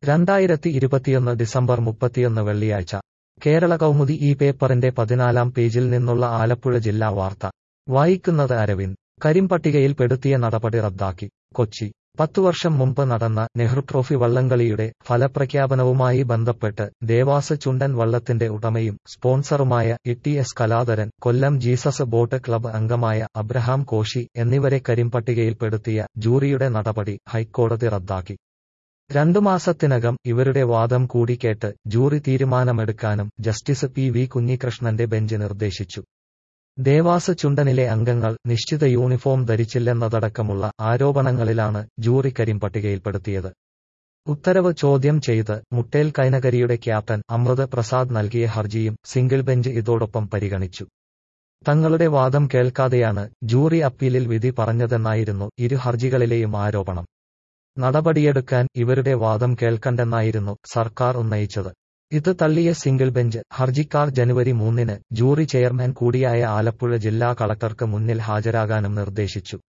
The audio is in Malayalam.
രണ്ടായിരത്തി ഇരുപത്തിയൊന്ന് ഡിസംബർ മുപ്പത്തിയൊന്ന് വെള്ളിയാഴ്ച കേരള കൗമുദി ഈ പേപ്പറിന്റെ പതിനാലാം പേജിൽ നിന്നുള്ള ആലപ്പുഴ ജില്ലാ വാർത്ത വായിക്കുന്നത് അരവിന്ദ് കരിമ്പട്ടികയിൽ പെടുത്തിയ നടപടി റദ്ദാക്കി കൊച്ചി പത്തു വർഷം മുമ്പ് നടന്ന നെഹ്റു ട്രോഫി വള്ളംകളിയുടെ ഫലപ്രഖ്യാപനവുമായി ബന്ധപ്പെട്ട് ദേവാസ് ചുണ്ടൻ വള്ളത്തിന്റെ ഉടമയും സ്പോൺസറുമായ E S Kaladharan Kollam Jesus boat club അംഗമായ അബ്രഹാം കോശി എന്നിവരെ കരിമ്പട്ടികയിൽപ്പെടുത്തിയ ജൂറിയുടെ നടപടി ഹൈക്കോടതി റദ്ദാക്കി രണ്ടു മാസത്തിനകം ഇവരുടെ വാദം കൂടി കേട്ട് ജൂറി തീരുമാനമെടുക്കാനും ജസ്റ്റിസ് പി വി കുഞ്ഞികൃഷ്ണന്റെ ബെഞ്ച് നിർദ്ദേശിച്ചു ദേവാസ് ചുണ്ടനിലെ അംഗങ്ങൾ നിശ്ചിത യൂണിഫോം ധരിച്ചില്ലെന്നതടക്കമുള്ള ആരോപണങ്ങളിലാണ് ജൂറി കരിമ്പട്ടികയിൽപ്പെടുത്തിയത് ഉത്തരവ് ചോദ്യം ചെയ്ത് മുട്ടേൽ കൈനകരിയുടെ ക്യാപ്റ്റൻ അമൃത് പ്രസാദ് നൽകിയ ഹർജിയും സിംഗിൾ ബെഞ്ച് ഇതോടൊപ്പം പരിഗണിച്ചു തങ്ങളുടെ വാദം കേൾക്കാതെയാണ് ജൂറി അപ്പീലിൽ വിധി പറഞ്ഞതെന്നായിരുന്നു ഇരു ഹർജികളിലെയും ആരോപണം നടപടിയെടുക്കാൻ ഇവരുടെ വാദം കേൾക്കണ്ടെന്നായിരുന്നു സർക്കാർ ഉന്നയിച്ചത് ഇത് തള്ളിയ സിംഗിൾ ബെഞ്ച് ഹർജിക്കാർ ജനുവരി മൂന്നിന് ജൂറി ചെയർമാൻ കൂടിയായ ആലപ്പുഴ ജില്ലാ കളക്ടർക്ക് മുന്നിൽ ഹാജരാകാനും നിർദ്ദേശിച്ചു